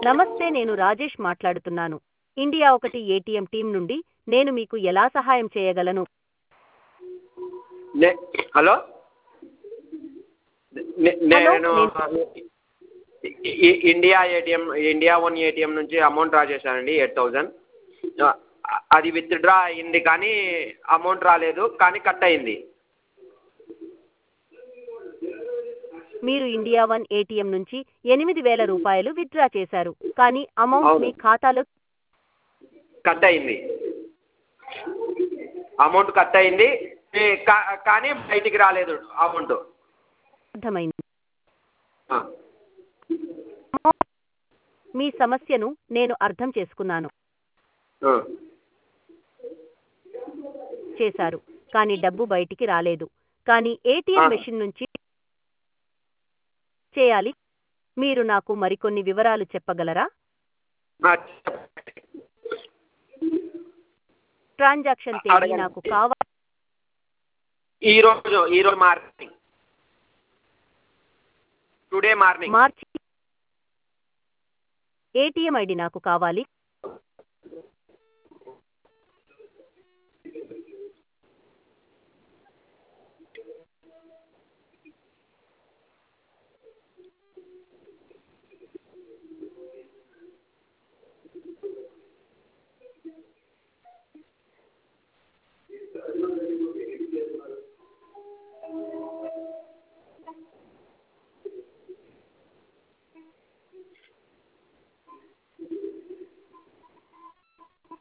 నమస్తే నేను రాజేష్ మాట్లాడుతున్నాను ఇండియా ఒకటి ఏటీఎం టీం నుండి నేను మీకు ఎలా సహాయం చేయగలను నే హలో నే- హలో, నేను ఇ- ఇ- India ATM India one ATM నుంచి అమౌంట్ డ్రా చేశానండి ఎయిట్ థౌజండ్ అది విత్డ్రా అయింది కానీ అమౌంట్ రాలేదు కానీ కట్ అయింది మీరు ఇండియా వన్ ఏటీఎం నుంచి ఎనిమిది వేల రూపాయలు విత్డ్రా చేశారు కానీ అమౌంట్ అవును. మీ ఖాతాలో కట్ అయింది అమౌంట్ కట్ అయింది ఏ, కా- కానీ బయటికి రాలేదు అమౌంట్ అర్థమైంది ఆ. మీ సమస్యను నేను అర్థం చేసుకున్నాను ఆ. చేశారు కానీ డబ్బు బయటికి రాలేదు కానీ ఏటీఎం ఆ. మెషిన్ నుంచి చేయాలి మీరు నాకు మరికొన్ని వివరాలు చెప్పగలరా ఆ, ట్రాన్సాక్షన్ తేదీ అడగండి. నాకు కావాలి ఈ రోజు ఈ రోజు morning today morning March ATM ID నాకు కావాలి